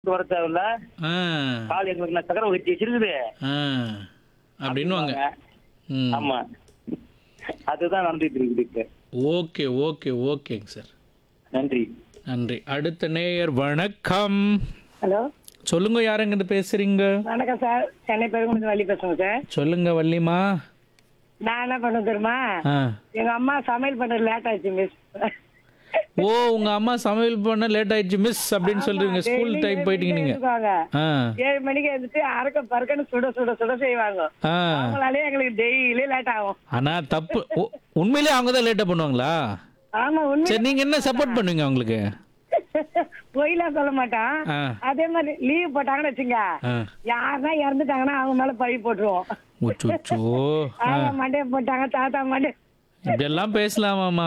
வர தேவையில்ல ஆ கால் எங்களுக்கு நான் சக்கரை வச்சு வச்சிருக்குது ஆ அப்படின்னுவாங்க ம் ஆமா அதுதான் நடந்துட்டு இருக்குது இப்ப ஓகே ஓகே ஓகேங்க சார் நன்றி நன்றி அடுத்த நேயர் வணக்கம் ஹலோ சொல்லுங்க யாருங்கிட்ட பேசுறீங்க வணக்கம் சார் சென்னை பெருங்குடி வள்ளி பேசுறேன் சார் சொல்லுங்க வள்ளிமா நான் என்ன பண்ண தெரியுமா ஆ எங்க அம்மா சமையல் பண்ண லேட் ஆயிடுச்சு மிஸ் ஓ உங்க அம்மா சமையல் பண்ண லேட் ஆயிடுச்சு மிஸ் அப்படின்னு சொல்றீங்க ஸ்கூல் டைம் போயிட்டீங்க நீங்க ஆ ஏழு மணிக்கு எழுந்துட்டு அரைக்க பறக்கன்னு சுட சுட சுட செய்வாங்க ஆ அவங்களாலே எங்களுக்கு டெய்லி லேட் ஆகும் ஆனா தப்பு ஓ, உண்மையிலேயே அவங்க தான் லேட்டா பண்ணுவாங்களா ஆமா உண்மை சரி நீங்க என்ன சப்போர்ட் பண்ணுவீங்க அவங்களுக்கு பொய்லாம் சொல்ல மாட்டான் ஆ அதே மாதிரி லீவ் போட்டாங்கன்னு வச்சுங்க ஆ யாருன்னா இறந்துட்டாங்கன்னா அவங்க மேல பழி போட்டுருவோம் உச்சுச்சோ ஆமா மண்டே போட்டாங்க தாத்தா மண்டே இப்படியெல்லாம் பேசலாமாமா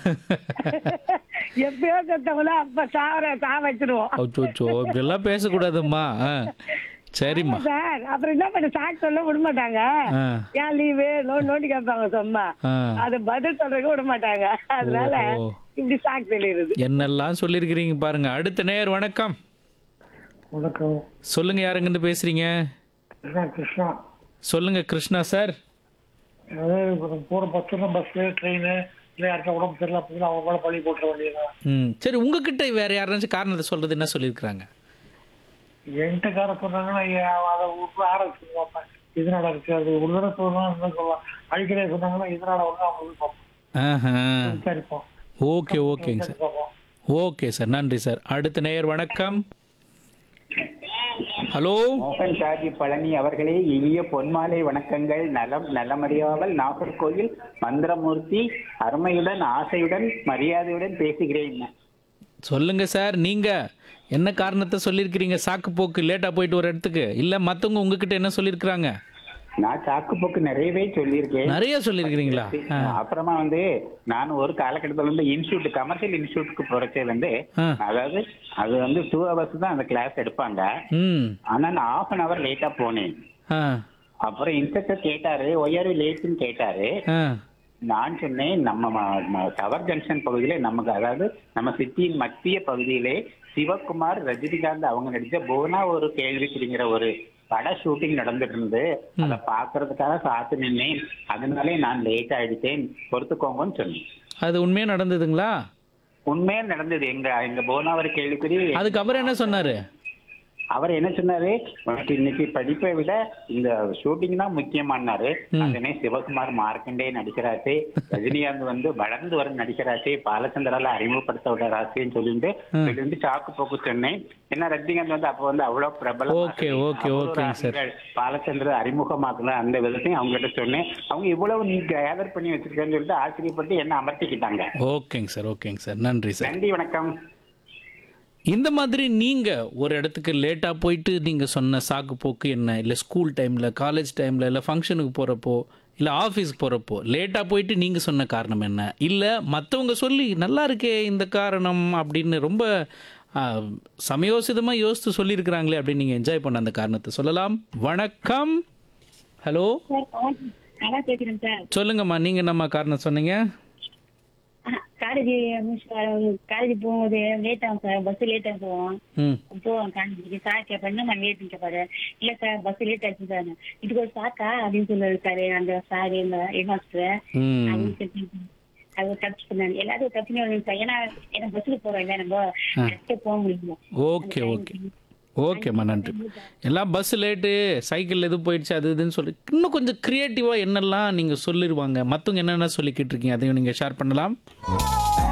எப்பயோ செத்தவங்கள அப்ப சாவர சா வச்சிருவோம் அச்சோ இப்படியெல்லாம் பேசக்கூடாதும்மா ஆ சரிம்மா சார் அப்புறம் என்ன பண்ண சாக்கு சொல்ல விட மாட்டாங்க ஆ ஏன் லீவு நோண்டி நோண்டி கேட்பாங்க சும்மா ஆ அது பதில் சொல்றதுக்கு விட மாட்டாங்க அதனால ஓஹோ. இப்படி சாக்கு சொல்லிடுது என்னெல்லாம் சொல்லியிருக்கிறீங்க பாருங்க அடுத்த நேயர் வணக்கம் வணக்கம் சொல்லுங்க யாருங்கிட்ட பேசுறீங்க கிருஷ்ணா கிருஷ்ணா சொல்லுங்க கிருஷ்ணா சார் அதாவது இப்போ போகிற பஸ்ஸுனா பஸ்ஸு ட்ரெயின் இல்லை யாருக்கா உடம்பு சரியில்லை அப்படின்னா அவங்க மேலே பழி போட்டுற வேண்டியதுதான் ம் சரி உங்ககிட்ட வேற யாராச்சும் காரணத்தை சொல்றது என்ன சொல்லியிருக்கிறாங்க என்கிட்ட கார சொன்னாங்கன்னா ஐயா, அதை விட்டு ஆராய்ச்சி பார்ப்பேன் இதனால இருக்கு அது ஒரு தடவை சொல்லலாம் இன்னும் சொல்லலாம் அடிக்கடி சொன்னாங்கன்னா இதனால வந்து அவங்க வந்து பார்ப்போம் ஆஹா விசாரிப்போம் ஓகே ஓகேங்க சார் பார்ப்போம் ஓகே சார் நன்றி சார் அடுத்த நேயர் வணக்கம் ஹலோ மோகன் ஷாஜி பழனி அவர்களே இனிய பொன்மாலை வணக்கங்கள் நலம் நலமறியாமல் நாகர்கோயில் மந்திரமூர்த்தி அருமையுடன் ஆசையுடன் மரியாதையுடன் பேசுகிறேன் சொல்லுங்க சார் நீங்க என்ன காரணத்தை சொல்லியிருக்கிறீங்க சாக்கு போக்கு லேட்டா போயிட்டு ஒரு இடத்துக்கு இல்ல மத்தவங்க உங்ககிட்ட என்ன சொல்லியிருக்கிறாங்க நான் சாக்கு போக்கு நிறையவே சொல்லியிருக்கேன் நிறைய சொல்லியிருக்கிறீங்களா ஆ. அப்புறமா வந்து நான் ஒரு காலகட்டத்தில் வந்து இன்ஸ்டியூட் கமர்ஷியல் இன்ஸ்டியூட்டுக்கு போறச்சே வந்து ஆ. அதாவது அது வந்து டூ ஹவர்ஸ் தான் அந்த கிளாஸ் எடுப்பாங்க ம் ஆனா நான் ஆஃப் அன் ஹவர் லேட்டா போனேன் ஆ அப்புறம் இன்ஸ்ட்ரக்டர் கேட்டாரு ஒய்யாரு லேட்டுன்னு கேட்டாரு ஆ நான் சொன்னேன் நம்ம ம- ம- டவர் ஜங்ஷன் பகுதியில நமக்கு அதாவது நம்ம சிட்டியின் மத்திய பகுதியிலே சிவகுமார் ரஜினிகாந்த் அவங்க நடிச்ச போனா ஒரு கேள்விக்குறிங்கிற ஒரு பட ஷூட்டிங் நடந்துட்டு இருந்து அதை பாக்குறதுக்காக காத்து நின்னேன் அதனாலே நான் லேட் ஆயிடுச்சேன் பொறுத்துக்கோங்கன்னு சொன்னேன் அது உண்மையா நடந்ததுங்களா உண்மையா நடந்தது எங்க எங்க போனா ஒரு கேள்விக்குறி அதுக்கப்புறம் என்ன சொன்னாரு அவர் என்ன சொன்னாரு உனக்கு இன்னைக்கு படிப்பை விட இந்த ஷூட்டிங் தான் முக்கியமானாரு அதனே சிவகுமார் மார்க்கண்டே நடிக்கிறாச்சு ரஜினிகாந்த் வந்து வளர்ந்து வர நடிக்கிறாச்சு பாலச்சந்திரால அறிமுகப்படுத்த விடுறாச்சுன்னு சொல்லிட்டு சொல்லிட்டு சாக்கு போக்கு சொன்னேன் ஏன்னா ரஜினிகாந்த் வந்து அப்ப வந்து அவ்வளவு பிரபலம் Okay, okay, okay, sir. Balachandra அறிமுகமாக்குன அந்த விதத்தையும் அவங்க கிட்ட சொன்னேன் அவங்க இவ்வளவு நீ கேதர் பண்ணி வச்சிருக்கேன்னு சொல்லிட்டு ஆச்சரியப்பட்டு என்ன அமர்த்திக்கிட்டாங்க ஓகேங்க சார் ஓகேங்க சார் நன்றி சார் நன்றி வணக்கம் இந்த மாதிரி நீங்க ஒரு இடத்துக்கு லேட்டா போயிட்டு நீங்க சொன்ன சாக்கு போக்கு என்ன இல்ல ஸ்கூல் டைம்ல காலேஜ் டைம்ல இல்ல ஃபங்க்ஷனுக்கு போறப்போ இல்ல ஆஃபீஸ்க்கு போறப்போ லேட்டா போயிட்டு நீங்க சொன்ன காரணம் என்ன இல்ல மத்தவங்க சொல்லி நல்லா இருக்கே இந்த காரணம் அப்படின்னு ரொம்ப ஆ, சமயோசிதமா யோசித்து சொல்லியிருக்கிறாங்களே அப்படின்னு நீங்க என்ஜாய் பண்ண அந்த காரணத்தை சொல்லலாம் வணக்கம் ஹலோ சார் நல்லா கேட்குறேன் சார் சொல்லுங்கம்மா நீங்க என்னம்மா காரணம் சொன்னீங்க காலேஜ் காலேஜ் போகும்போது லேட் ஆகும் சார் பஸ் லேட் ஆகும் போவோம் ம் போவோம் காலேஜுக்கு சார் கேட்பேன் என்ன லேட்னு கேட்பாரு இல்ல சார் பஸ் லேட் ஆச்சு சார் இதுக்கு ஒரு சாக்கா அப்படின்னு சொல்லிருக்காரு அந்த சார் இந்த ஹெட்மாஸ்டர் ம் அப்படின்னு சொல்லி அது டச் பண்ணாரு எல்லாரும் டச் பண்ணி சார் ஏன்னா ஏன்னா பஸ்ஸுக்கு போறோம் இல்ல நம்ம கரெக்டாக போக முடியும் ஓகே ஓகே ஓகேம்மா நன்றி எல்லாம் பஸ் லேட்டு சைக்கிள் எது போயிடுச்சு அது இதுன்னு சொல்லி இன்னும் கொஞ்சம் க்ரியேட்டிவாக என்னெல்லாம் நீங்கள் சொல்லிடுவாங்க மற்றவங்க என்னென்ன சொல்லிக்கிட்டு இருக்கீங்க அதையும் நீங்கள் ஷேர் பண்ணலாம்